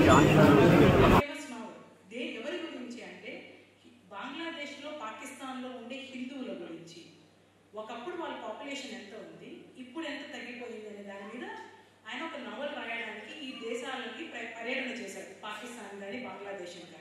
Famous naval they ఎవరి గురించి అంటే బంగ్లాదేశ్లో పాకిస్తాన్లో ఉండే హిందువుల గురించి ఒకప్పుడు వాళ్ళ పాపులేషన్ ఎంత ఉంది ఇప్పుడు ఎంత తగ్గిపోయింది అనే దాని మీద ఆయన ఒక నవల్ రాయడానికి ఈ దేశాలకి ప్ర- పర్యటన చేశారు పాకిస్తాన్ కానీ బంగ్లాదేశ్ కానీ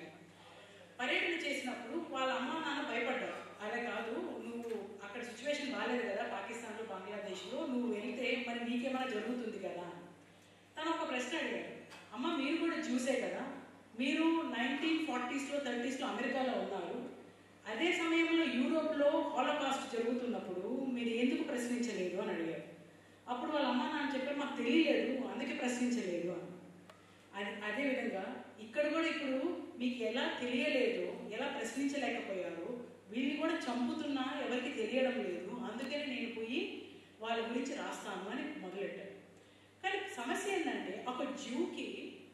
పర్యటన చేసినప్పుడు వాళ్ళ అమ్మ నాన్న భయపడ్డారు అలా కాదు నువ్వు అక్కడ సిచ్యువేషన్ బాగాలేదు కదా పాకిస్తాన్లో బంగ్లాదేశ్లో నువ్వు వెళ్తే మరి నీకేమైనా జరుగుతుంది కదా అని. తను ఒక ప్రశ్న అడిగాడు అమ్మ మీరు కూడా చూసే కదా మీరు నైన్టీన్ ఫార్టీస్లో థర్టీస్లో అమెరికాలో ఉన్నారు అదే సమయంలో యూరోప్లో హాలోకాస్ట్ జరుగుతున్నప్పుడు మీరు ఎందుకు ప్రశ్నించలేదు అని అడిగారు అప్పుడు వాళ్ళ అమ్మ నాన్న చెప్పారు మాకు తెలియలేదు అందుకే ప్రశ్నించలేదు అని అది అదేవిధంగా ఇక్కడ కూడా ఇప్పుడు మీకు ఎలా తెలియలేదో ఎలా ప్రశ్నించలేకపోయారో వీళ్ళని కూడా చంపుతున్నా ఎవరికి తెలియడం లేదు అందుకని నేను పోయి వాళ్ళ గురించి రాస్తాను అని మొదలెట్టారు కానీ సమస్య ఏంటంటే ఒక జ్యూకి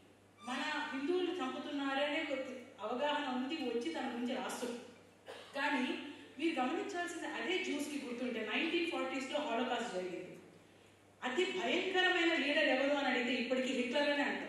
మన హిందువులు చంపుతున్నారనే కొద్ది అవగాహన ఉంది వచ్చి తన గురించి రాస్తుంది కానీ మీరు గమనించాల్సింది అదే జ్యూస్కి గుర్తుంటే నైన్టీన్ ఫార్టీస్లో హాలోకాస్ట్ జరిగింది అతి భయంకరమైన లీడర్ ఎవరు అని అడిగితే ఇప్పటికీ హిట్లర్ అనే అంటారు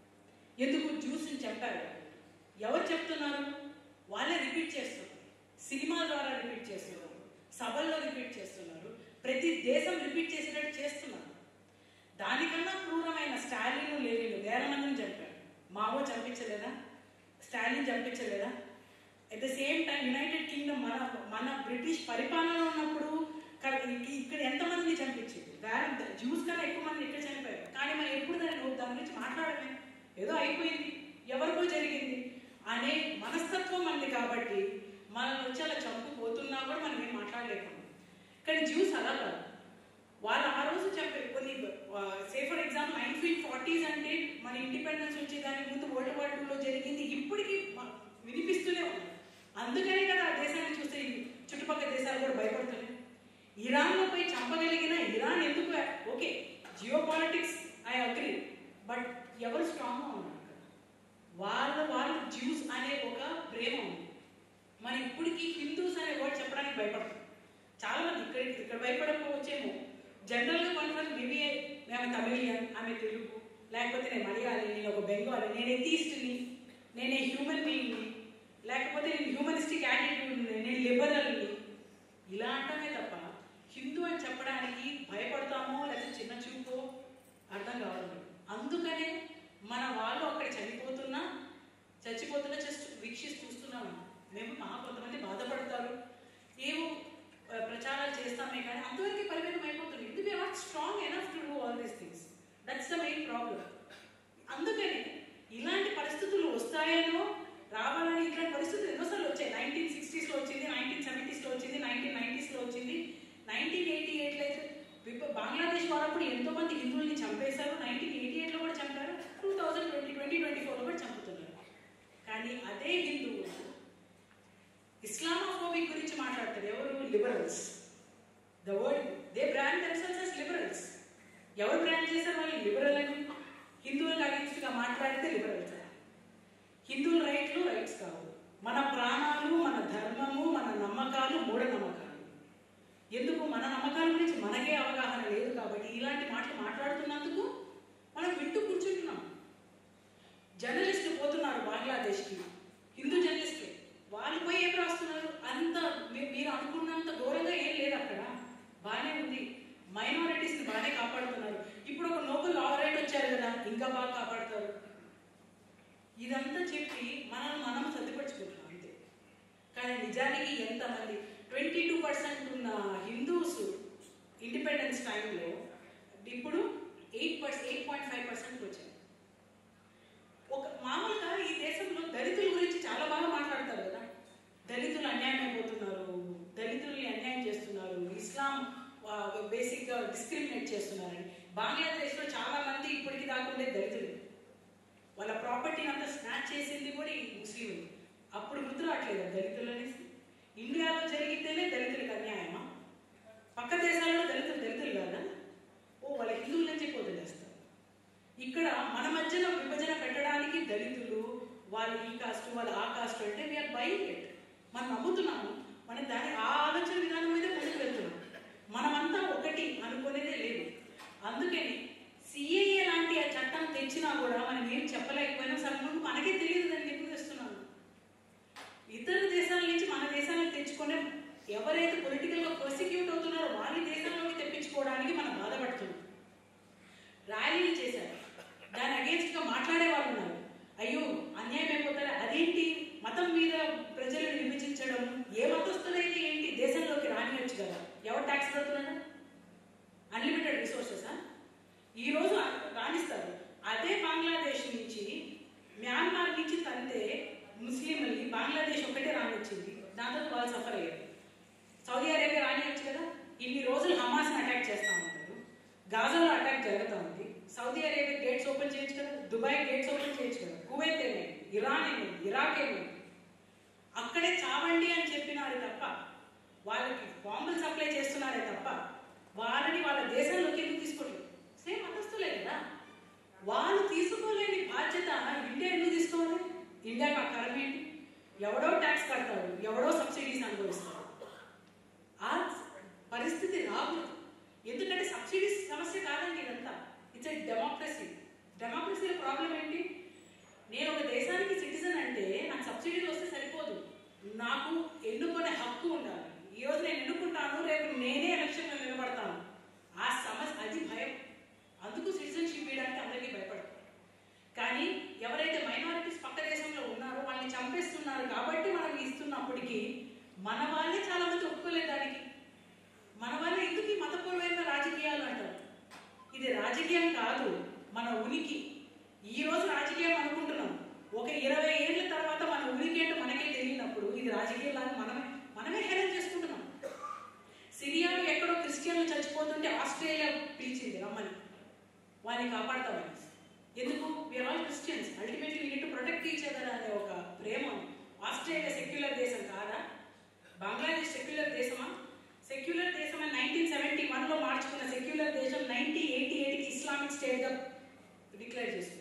ఎందుకు జ్యూస్ని చెప్పారు ఎవరు చెప్తున్నారు వాళ్ళే రిపీట్ చేస్తున్నారు సినిమా ద్వారా రిపీట్ చేస్తున్నారు సభల్లో రిపీట్ చేస్తున్నారు ప్రతి దేశం రిపీట్ చేసినట్టు చేస్తున్నారు దానికన్నా క్రూరమైన స్టాలిన్ లేనిలు వేల మందిని చంపారు మావో చంపించలేదా స్టాలిన్ చంపించలేదా at the same time United Kingdom మన మన బ్రిటిష్ పరిపాలన ఉన్నప్పుడు క- ఇ- ఇక్కడ ఎంతమందిని చంపించింది వేల జ్యూస్ కన్నా ఎక్కువ మంది ఇక్కడ చనిపోయారు కానీ మనం ఎప్పుడు దాన్ని నువ్వు దాని గురించి మాట్లాడమే ఏదో అయిపోయింది ఎవరికో జరిగింది అనే మనస్తత్వం మనది కాబట్టి మనల్ని వచ్చి అలా చంపుపోతున్నా కూడా మనం ఏం మాట్లాడలేకుండా కానీ జ్యూస్ అలా కాదు వాళ్ళు ఆ రోజు చెప్పారు కొన్ని say for example nineteen forties అంటే మన ఇండిపెండెన్స్ వచ్చే దానికి ముందు వరల్డ్ వార్ టూలో జరిగింది ఇప్పటికీ మ- వినిపిస్తూనే ఉంది అందుకనే కదా ఆ దేశాన్ని చూస్తే ఈ చుట్టుపక్కల దేశాలు కూడా భయపడుతున్నాయి ఇరాన్లో పోయి చంపగలిగిన ఇరాన్ ఎందుకు okay geopolitics I agree but ఎవరు స్ట్రాంగ్గా ఉన్నారు అక్కడ? వాళ్ళ వాళ్ళు జ్యూస్ అనే ఒక ప్రేమ ఉంది మన ఇప్పటికీ హిందూస్ అనే వర్డ్ చెప్పడానికి భయపడతాం చాలా మంది ఇక్కడ ఇక్కడ భయపడకపోవచ్చేమో జనరల్గా కొంతమంది మేబీ మేము తమిళియన్ ఆమె తెలుగు లేకపోతే నేను మలయాళి నేను ఒక బెంగాలీ నేను ఎథీస్ట్ని నేను హ్యూమన్ బీయింగ్ని లేకపోతే నేను హ్యూమనిస్టిక్ యాటిట్యూడ్ నేను లిబరల్ని ఇలా అంటామే తప్ప హిందూ అని చెప్పడానికి భయపడతామో లేకపోతే చిన్న చూపో అర్థం కావడం లేదు. అందుకనే మన వాళ్ళు అక్కడ చనిపోతున్నా చచ్చిపోతున్నా జస్ట్ వీక్షిస్తూ చూస్తున్నాము మేము మా కొంతమంది బాధపడతారు ఏవో ఆ, ప్రచారాలు చేస్తామే కానీ అంతవరకు పరిమితం అయిపోతుంది ఇది not strong enough to do all these things that's the main problem అందుకని ఇలాంటి పరిస్థితులు వస్తాయనో రావాలని ఇట్లాంటి పరిస్థితులు ఎన్నోసార్లు వచ్చాయి నైన్టీన్ సిక్స్టీస్లో వచ్చింది నైన్టీన్ సెవెంటీస్లో వచ్చింది నైన్టీన్ నైన్టీస్లో వచ్చింది నైన్టీన్ ఎయిటీ ఎయిట్లో అయితే విప- బంగ్లాదేశ్ వారప్పుడు ఎంతో మంది హిందువుల్ని చంపేశారు నైన్టీన్ ఎయిటీ ఎయిట్లో కూడా చంపారు two thousand twenty twenty twenty ఫోర్లో కూడా చంపుతున్నారు కానీ అదే హిందువులు ఇస్లామోఫోబిక్ గురించి మాట్లాడతారు ఎవరు liberals the word they brand themselves as liberals ఎవరు బ్రాండ్ చేశారు వాళ్ళు లిబరల్ అని హిందువులకు against గా మాట్లాడితే లిబరల్స్ హిందువుల రైట్లు రైట్స్ కావు మన ప్రాణాలు మన ధర్మము మన నమ్మకాలు మూఢనమ్మకాలు ఎందుకు మన నమ్మకాల గురించి మనకే అవగాహన లేదు కాబట్టి ఇలాంటి మాటలు మాట్లాడుతున్నందుకు మనం వింటూ కూర్చుంటున్నాం జర్నలిస్టులు పోతున్నారు బంగ్లాదేశ్కి హిందూ జర్నలిస్టులు వాళ్ళు పోయి ఏం రాస్తున్నారు అంత మీ- మీరు అనుకున్నంత ఘోరంగా ఏం లేదు అక్కడ బాగానే ఉంది మైనారిటీస్ని బాగానే కాపాడుతున్నారు ఇప్పుడు ఒక నోబెల్ లావరేట్ వచ్చారు కదా ఇంకా బాగా కాపాడుతారు ఇదంతా చెప్పి మనల్ని మనం సర్దిపరచుకుంటున్నాం అంతే కానీ నిజానికి ఎంతమంది ట్వంటీ టూ పర్సెంట్ ఉన్న హిందూస్ ఇండిపెండెన్స్ టైంలో ఇప్పుడు eight percent eight point five percent వచ్చాయి ఒక మామూలుగా ఈ దేశంలో దళితుల గురించి చాలా బాగా మాట్లాడతారు కదా దళితులు అన్యాయం అయిపోతున్నారు దళితుల్ని అన్యాయం చేస్తున్నారు ఇస్లాం బేసిక్గా డిస్క్రిమినేట్ చేస్తున్నారని బంగ్లాదేశ్లో చాలా మంది ఇప్పటికి దాకా ఉండే దళితులు వాళ్ళ ప్రాపర్టీ అంతా స్నాచ్ చేసింది కూడా ఈ ముస్లింలు అప్పుడు గుర్తు రావట్లేదు దళితులు అనేసి ఇండియాలో జరిగితేనే దళితులకు అన్యాయమా పక్క దేశాల్లో దళితులు దళితులు కాదా ఓ వాళ్ళ హిందువులు అని చెప్పి వదిలేస్తారు ఇక్కడ మన మధ్యన విభజన పెట్టడానికి దళితులు వాళ్ళు ఈ కాస్ట్ వాళ్ళు ఆ కాస్ట్ అంటే వీఆర్ బయింగ్ ఇట్ మనం నమ్ముతున్నాము మనం దాని ఆ ఆలోచన విధానం మీద ముందుకు వెళ్తున్నాం మనమంతా ఒకటి అనుకునేదే లేదు అందుకని సిఏఏ లాంటి ఆ చట్టం తెచ్చినా కూడా మనం ఏం చెప్పలేకపోయినా సార్ ఎవరైతే పొలిటికల్గా ప్రాసిక్యూట్ అవుతున్నారో వాళ్ళని దేశంలోకి తెప్పించుకోవడానికి మనం బాధపడుతున్నాం ర్యాలీలు చేశారు దాని అగేన్స్ట్గా మాట్లాడే వాళ్ళు ఉన్నారు అయ్యో అన్యాయం అయిపోతారా అదేంటి మతం మీద ప్రజలను విభజించడం ఏ మతస్థులైతే ఏంటి దేశంలోకి రానియొచ్చు కదా ఎవరు ట్యాక్స్ కడుతున్నాడు అన్లిమిటెడ్ రిసోర్సెసా ఈరోజు రాణిస్తారు అదే బంగ్లాదేశ్ నుంచి మ్యాన్మార్ నుంచి తంతే ముస్లింలని బంగ్లాదేశ్ ఒకటే రానిచ్చింది దాంతో వాళ్ళు సఫర్ అయ్యారు సౌదీ అరేబియా రానియొచ్చు కదా ఇన్ని రోజులు హమాస్ని అటాక్ చేస్తా ఉన్నారు గాజాలో అటాక్ జరుగుతూ ఉంది సౌదీ అరేబియా గేట్స్ ఓపెన్ చేయొచ్చు కదా దుబాయ్ గేట్స్ ఓపెన్ చేయొచ్చు కదా కువైత్ ఏమైంది ఇరాన్ ఏమైంది ఇరాక్ ఏమైంది అక్కడే చావండి అని చెప్పినారు తప్ప వాళ్ళకి బాంబులు సప్లై చేస్తున్నారే తప్ప వాళ్ళని వాళ్ళ దేశంలోకి ఎందుకు తీసుకోవట్లేదు సేమ్ మతస్థులే కదా వాళ్ళు తీసుకోలేని బాధ్యత ఇండియా ఎందుకు తీసుకోవాలి ఇండియాకి ఆ కరం ఏంటి ఎవడో ట్యాక్స్ కడతాడు ఎవడో సబ్సిడీస్ అనుభవిస్తాడు ఆ పరిస్థితి రాకూడదు ఎందుకంటే సబ్సిడీస్ సమస్య కాదండి ఇదంతా ఇట్స్ ఎ డెమోక్రసీ డెమోక్రసీలో ప్రాబ్లం ఏంటి నేను ఒక దేశానికి సిటిజన్ అంటే నాకు సబ్సిడీలు వస్తే సరిపోదు నాకు ఎన్నుకునే హక్కు ఉండాలి ఈ రోజు నేను ఎన్నుకుంటాను రేపు నేనే ఎలక్షన్లో నిలబడతాను ఆ సమస్య అది భయం అందుకు సిటిజన్షిప్ ఇవ్వడానికి అందరికీ భయపడతారు కానీ ఎవరైతే మైనారిటీస్ పక్క దేశంలో ఉన్నారో వాళ్ళని చంపేస్తున్నారు కాబట్టి మనం ఇస్తున్నప్పటికీ మన వాళ్ళే చాలా మంది ఒప్పుకోలేదు దానికి మన వాళ్ళే ఎందుకు ఈ మతపరమైన రాజకీయాలు అంటారు ఇది రాజకీయం కాదు మన ఉనికి ఈ రోజు రాజకీయం అనుకుంటున్నాం ఒక ఇరవై ఏళ్ళ తర్వాత మన ఉనికి ఏంటో మనకే తెలియనప్పుడు ఇది రాజకీయం లాగా మనమే మనమే హేళన చేసుకుంటున్నాం సిరియాలో ఎక్కడో క్రిస్టియన్లు చచ్చిపోతుంటే ఆస్ట్రేలియా పిలిచింది రమ్మని వారిని కాపాడతామని ఎందుకు we are all Christians ultimately we to protect each other అనే ఒక ప్రేమ ఉంది. ఆస్ట్రేలియా సెక్యులర్ దేశం కాదా బంగ్లాదేశ్ సెక్యులర్ దేశమా సెక్యులర్ దేశం అని నైన్టీన్ సెవెంటీ వన్లో మార్చుకున్న సెక్యులర్ దేశం నైన్టీన్ ఎయిటీ ఎయిట్కి ఇస్లామిక్ స్టేట్గా డిక్లేర్ చేస్తుంది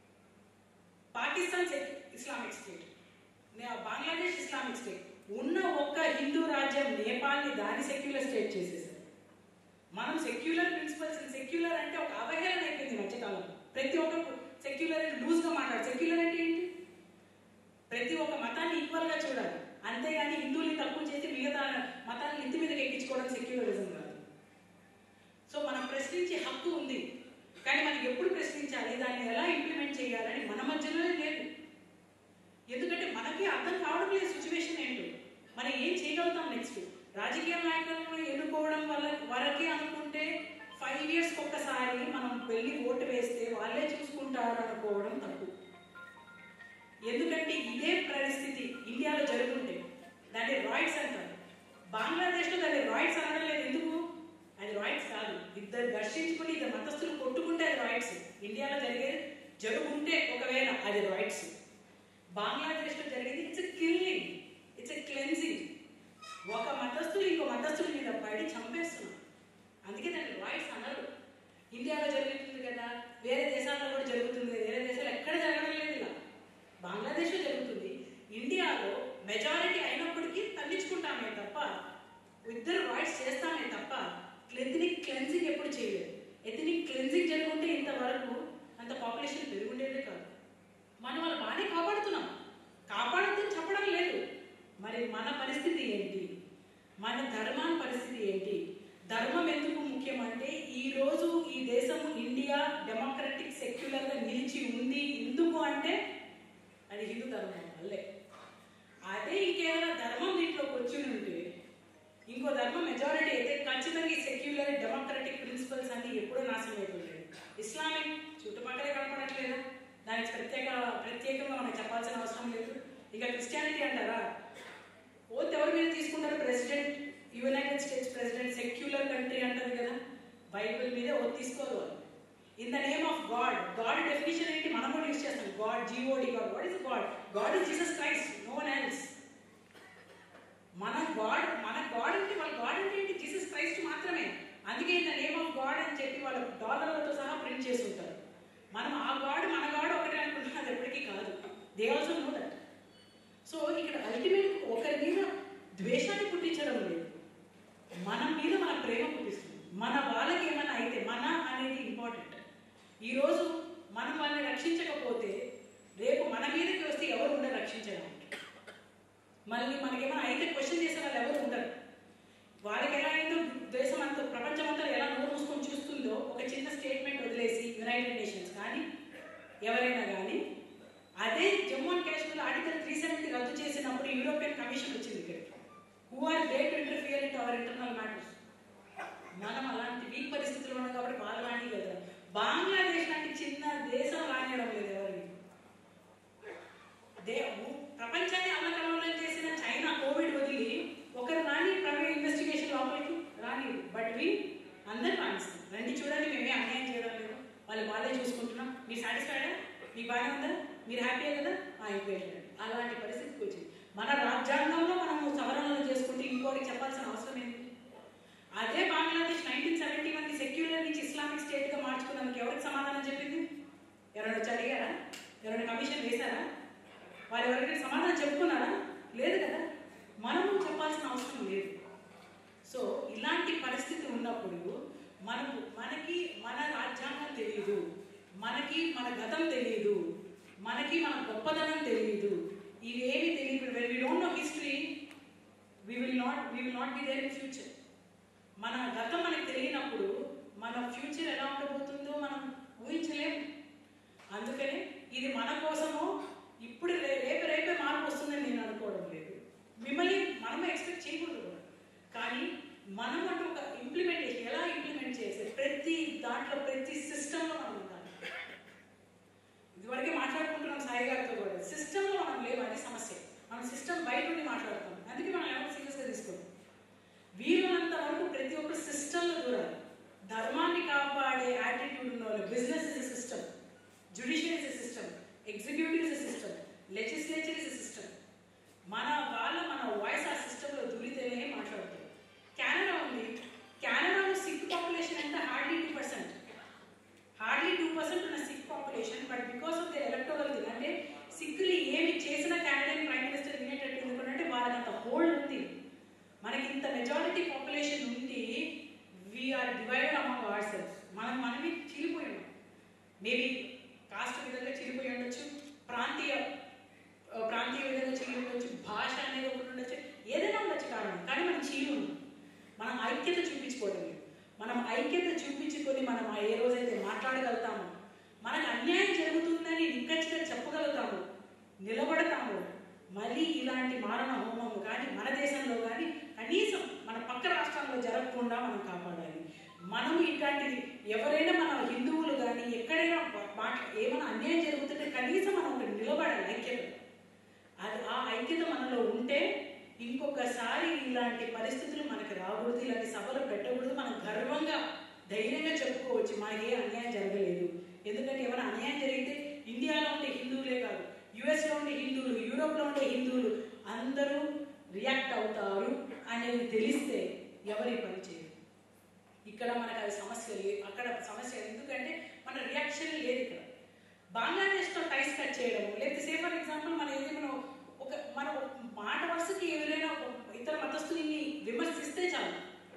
పాకిస్తాన్ సెక్- ఇస్లామిక్ స్టేట్ నే- బంగ్లాదేశ్ ఇస్లామిక్ స్టేట్ ఉన్న ఒక్క హిందూ రాజ్యం నేపాల్ని దాని సెక్యులర్ స్టేట్ చేసేసారు మనం సెక్యులర్ ప్రిన్సిపల్స్ సెక్యులర్ అంటే ఒక అవహేళన అయిపోయింది ఈ మధ్యకాలంలో ప్రతి ఒక్క సెక్యులర్ లూజ్గా మాట్లాడు సెక్యులర్ అంటే ఏంటి ప్రతి ఒక్క మతాన్ని ఈక్వల్గా చూడాలి అంతేగాని హిందువుల్ని తక్కువ చేసి మిగతా మతాన్ని ఇంటి మీదకి ఎక్కించుకోవడం సెక్యులరిజం కాదు సో మనం ప్రశ్నించే హక్కు ఉంది కానీ మనం ఎప్పుడు ప్రశ్నించాలి దాన్ని ఎలా ఇంప్లిమెంట్ చేయాలని మన మధ్యలోనే లేదు ఎందుకంటే మనకి అర్థం కావడం లేదు సిచ్యువేషన్ ఏంటో మనం ఏం చేయగలుగుతాం నెక్స్ట్ రాజకీయ నాయకులను ఎన్నుకోవడం వల్ల వరకే అనుకుంటే ఫైవ్ ఇయర్స్ ఒక్కసారి మనం వెళ్ళి ఓటు వేస్తే వాళ్ళే చూసుకుంటారు అనుకోవడం తప్పు ఎందుకంటే ఇదే పరిస్థితి ఇండియాలో జరుగుతుంటే దాన్ని రాయిట్స్ అంటారు బంగ్లాదేశ్లో దాన్ని రాయిట్స్ అనడం లేదు ఎందుకు అది రాయిట్స్ కాదు ఇద్దరు ఘర్షించుకుని ఇద్దరు మతస్థులు కొట్టుకుంటే అది రాయిట్స్ ఇండియాలో జరిగేది జరుగుంటే ఒకవేళ అది రాయిట్స్ బంగ్లాదేశ్లో జరిగేది it's killing it's a cleansing ఒక మతస్థులు ఇంకో మతస్థుల మీద పడి చంపేస్తున్నారు అందుకే దాన్ని రాయిట్స్ అనరు ఇండియాలో జరుగుతుంది కదా వేరే దేశాల్లో కూడా జరుగుతుంది వేరే దేశాలు ఎక్కడ జరగడం లేదు ఇలా బంగ్లాదేశ్లో జరుగుతుంది ఇండియాలో మెజారిటీ అయినప్పటికీ తగ్గించుకుంటామే తప్ప ఇద్దరు రాయిట్స్ చేస్తామే తప్ప ఎథనిక్ క్లెన్జింగ్ ఎప్పుడు చేయలేదు ఎథనిక్ క్లెన్జింగ్ జరుగుంటే ఇంతవరకు అంత పాపులేషన్ పెరుగుండేదే కాదు మనం వాళ్ళు బాగానే కాపాడుతున్నాం కాపాడుతూ చెప్పడం లేదు మరి మన పరిస్థితి ఏంటి మన ధర్మాన్ పరిస్థితి ఏంటి ధర్మం ఎందుకు ముఖ్యం అంటే ఈ రోజు ఈ దేశం ఇండియా డెమోక్రటిక్ సెక్యులర్ గా నిలిచి ఉంది ఎందుకు అంటే అది హిందూ ధర్మం వల్లే అదే ఇంకేమైనా ధర్మం దీంట్లోకి వచ్చి ఉంటే ఇంకో ధర్మం మెజారిటీ అయితే ఖచ్చితంగా ఈ సెక్యులర్ డెమోక్రటిక్ ప్రిన్సిపల్స్ అన్ని ఎప్పుడూ నాశనం అయిపోయాయి ఇస్లామిక్ చుట్టుపక్కలే కనపడట్లేదా దానికి ప్రత్యేక ప్రత్యేకంగా మనకు చెప్పాల్సిన అవసరం లేదు ఇక క్రిస్టియానిటీ అంటారా ఓత్ ఎవరి మీద తీసుకుంటారు president United States president secular country అంటారు కదా బైబిల్ మీద ఓత్ తీసుకోరు వాళ్ళు in the name of God God definition ఏంటి మనం కూడా యూస్ చేస్తాం God G O D God what is God God is Jesus Christ no one else మన గాడ్ మన గాడ్ అంటే వాళ్ళ గాడ్ అంటే ఏంటి జీసస్ క్రైస్ట్ మాత్రమే అందుకే in the name of God అని చెప్పి వాళ్ళ డాలర్లతో సహా ప్రింట్ చేసి ఉంటారు మనం ఆ గాడ్ మన గాడ్ ఒకటే అనుకుంటున్నాం అది ఎప్పటికీ కాదు they also know that so ఇక్కడ అల్టిమేట్ ఒకరి మీద ద్వేషాన్ని పుట్టించడం లేదు మన మీద మన ప్రేమ పుట్టిస్తుంది మన వాళ్ళకి ఏమైనా అయితే మన అనేది ఇంపార్టెంట్ ఈరోజు మనం వాళ్ళని రక్షించకపోతే రేపు మన మీదకి వస్తే ఎవరు ఉండరు రక్షించడానికి మళ్ళీ మనకేమైనా అయితే క్వశ్చన్ చేసే వాళ్ళు ఎవరు ఉండరు అవర్ ఇంటర్నల్ మ్యాటర్స్ మనం అలాంటి వీక్ పరిస్థితుల్లో ఉన్నాం కాబట్టి వాళ్ళు రానియగలుగుతారు బంగ్లాదేశ్ లాంటి చిన్న దేశం రానియడం లేదు ఎవరికి దే ఊ- ప్రపంచాన్ని అల్లకల్లోలం చేసిన చైనా కోవిడ్ వదిలి ఒకరు రాని ప్రైవేట్ ఇన్వెస్టిగేషన్ లోపలికి రాని బట్ వి అందరు రాణిస్తాం రండి చూడండి మేమే అన్యాయం చేయడం లేదు వాళ్ళు బాధే చూసుకుంటున్నాం మీరు సాటిస్ఫైడా మీకు బాగానే ఉందా మీరు హ్యాపీయే కదా ఆ ఎంక్వైరీ చేయండి అలాంటి పరిస్థితికి వచ్చింది మన రాజ్యాంగంలో మనము సవరణలు చేసుకుంటే ఇంకోటికి చెప్పాల్సిన అవసరం ఏంటి అదే Bangladesh nineteen seventy one secular నుంచి ఇస్లామిక్ స్టేట్ గా మార్చుకున్నందుకు ఎవరికి సమాధానం చెప్పింది ఎవరైనా వచ్చి అడిగారా ఎవరైనా కమిషన్ వేశారా వాళ్ళు ఎవరికైనా సమాధానం చెప్పుకున్నారా లేదు కదా మనము చెప్పాల్సిన అవసరం లేదు సో ఇలాంటి పరిస్థితి ఉన్నప్పుడు మనకు మనకి మన రాజ్యాంగం తెలియదు మనకి మన గతం తెలియదు మనకి మన గొప్పదనం తెలియదు ఇవేమి తెలియదు when we don't know history we will not we will not be there in future మన గతం మనకి తెలియనప్పుడు మన ఫ్యూచర్ ఎలా ఉండబోతుందో మనం ఊహించలేము అందుకని ఇది మన కోసము ఇప్పుడు రే- రేపు రేపే మార్పు వస్తుందని నేను అనుకోవడం లేదు మిమ్మల్ని మనమే ఎక్స్పెక్ట్ చేయకూడదు కూడా కానీ మనం అంటూ ఒక ఇంప్లిమెంటేషన్ ఎలా ఇంప్లిమెంట్ చేసే ప్రతి దాంట్లో ప్రతి సిస్టంలో మనం ఉండాలి ఇదివరకే మాట్లాడుకుంటున్నాం సాయి గారితో కూడా సిస్టంలో మనం లేవు అది సమస్య మనం సిస్టమ్ బయట ఉండి మాట్లాడతాం అందుకే మనం ఎవరు సీరియస్గా తీసుకోం వీలున్నంత వరకు ప్రతి ఒక్క సిస్టంలో దూరాలి ధర్మాన్ని కాపాడే యాటిట్యూడ్ ఉన్న వాళ్ళు business is system judicial is system executive is system legislature is system మన వాళ్ళ మన వాయిస్ ఆ సిస్టంలో దూరితేనే మాట్లాడతారు కెనడా ఉంది కెనడాలో సిక్ పాపులేషన్ అంటే hardly two percent hardly two percent ఉన్న Sikh population but because of the electoral thing అంటే సిక్కులు ఏమి చేసిన క్యాండిడేట్ ప్రైమ్ మినిస్టర్ వినేటట్టు ఎందుకంటే వాళ్ళకి అంత హోల్డ్ ఉంది మనకి ఇంత మెజారిటీ పాపులేషన్ ఉండి we are divided among ourselves మనం మనమే చీలిపోయి ఉన్నాం మేబీ కాస్ట్ విధంగా చీలిపోయి ఉండొచ్చు ప్రాంతీయ ఆ, ప్రాంతీయ విధంగా చీలి ఉండొచ్చు భాష అనేది ఒకటి ఉండొచ్చు ఏదైనా ఉండొచ్చు కారణం కానీ మనం చీలి ఉన్నాం మనం ఐక్యత చూపించుకోవడం లేదు మనం ఐక్యత చూపించుకొని మనం ఆ ఏ రోజైతే మాట్లాడగలుగుతామో మనకు అన్యాయం జరుగుతుందని నిక్కచ్చిగా చెప్పగలుగుతాము నిలబడతాము మళ్ళీ ఇలాంటి మారణ హోమం కానీ మన దేశంలో కానీ కనీసం మన పక్క రాష్ట్రాల్లో జరగకుండా మనం కాపాడాలి మనం ఇట్లాంటి ఎవరైనా మన హిందువులు కానీ ఎక్కడైనా మాట ఏమైనా అన్యాయం జరుగుతుంటే కనీసం మనం ఒకటి నిలబడాలి ఐక్యత అది ఆ ఐక్యత మనలో ఉంటే ఇంకొకసారి ఇలాంటి పరిస్థితులు మనకి రాకూడదు ఇలాంటి సభలు పెట్టకూడదు మనం గర్వంగా ధైర్యంగా చెప్పుకోవచ్చు మనకి ఏ అన్యాయం జరగలేదు ఎందుకంటే ఏమైనా అన్యాయం జరిగితే ఇండియాలో ఉండే హిందువులే కాదు యుఎస్లో ఉండే హిందువులు యూరోప్లో ఉండే హిందువులు అందరూ రియాక్ట్ అవుతారు అనేది తెలిస్తే ఎవరి పని చేయరు ఇక్కడ మనకు అది సమస్య లేదు అక్కడ సమస్య ఎందుకంటే మన రియాక్షన్ లేదు ఇక్కడ బంగ్లాదేశ్తో టైస్ కట్ చేయడం లేకపోతే సే ఫర్ ఎగ్జాంపుల్ మన ఏదైనా ఒక మన ఒక మాట వరుసకి ఎవరైనా ఒక ఇతర మతస్థుల్ని విమర్శిస్తే చాలు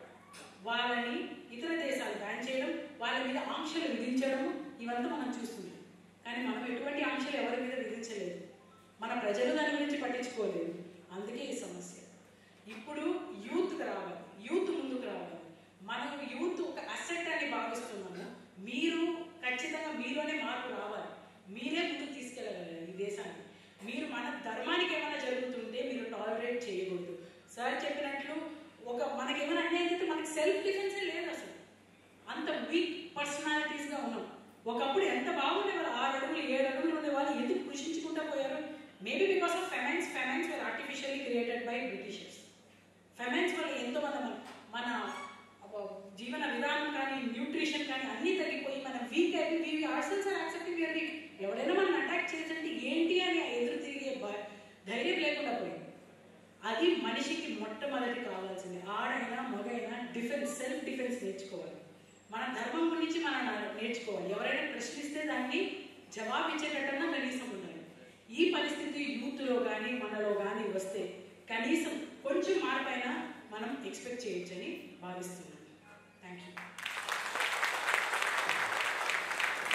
వాళ్ళని ఇతర దేశాలు బ్యాన్ చేయడం వాళ్ళ మీద ఆంక్షలు విధించడం ఇవంతా మనం చూస్తున్నాం కానీ మనం ఎటువంటి ఆంక్షలు ఎవరి మీద విధించలేదు మన ప్రజలు దాని గురించి పట్టించుకోలేదు అందుకే ఈ సమస్య ఇప్పుడు యూత్కి రావాలి యూత్ ముందుకు రావాలి మనం యూత్ ఒక అసెట్ అని భావిస్తున్నాము మీరు ఖచ్చితంగా మీలోనే మార్పు రావాలి మీరే ముందుకు తీసుకెళ్ళగలరు ఈ దేశాన్ని మీరు మన ధర్మానికి ఏమైనా జరుగుతుంటే మీరు టాలరేట్ చేయకూడదు సార్ చెప్పినట్లు ఒక మనకి ఏమైనా అన్యాయం అయితే మనకి సెల్ఫ్ డిఫెన్సే లేదు అసలు అంత వీక్ పర్సనాలిటీస్గా ఉన్నాం ఒకప్పుడు ఎంత బాగుండేవారు ఆరు అడుగులు ఏడు అడుగులు ఉండేవాళ్ళు ఎందుకు కృషించుకుంటూ పోయారు maybe because of famines famines were artificially created by Britishers famines వల్ల ఎంతో మంది మన మన అబ్బ, జీవన విధానం కానీ న్యూట్రిషన్ కానీ అన్నీ తగ్గిపోయి మనం వీక్ అయిపోయి we we ourselves are accepting we are weak ఎవడైనా మనం అటాక్ చేసంటే ఏంటి అని ఎదురు తిరిగే భ- ధైర్యం లేకుండా పోయింది అది మనిషికి మొట్టమొదటి కావాల్సింది ఆడైనా మగైనా డిఫెన్స్ సెల్ఫ్ డిఫెన్స్ నేర్చుకోవాలి మన ధర్మం గురించి మనం నేర్చుకోవాలి ఎవరైనా ప్రశ్నిస్తే దాన్ని జవాబిచ్చేటట్టన్నా కనీసం ఉండాలి ఈ పరిస్థితి యూత్లో కానీ మనలో కానీ వస్తే కనీసం కొంచెం మార్పైనా మనం ఎక్స్పెక్ట్ చేయొచ్చని భావిస్తున్నాను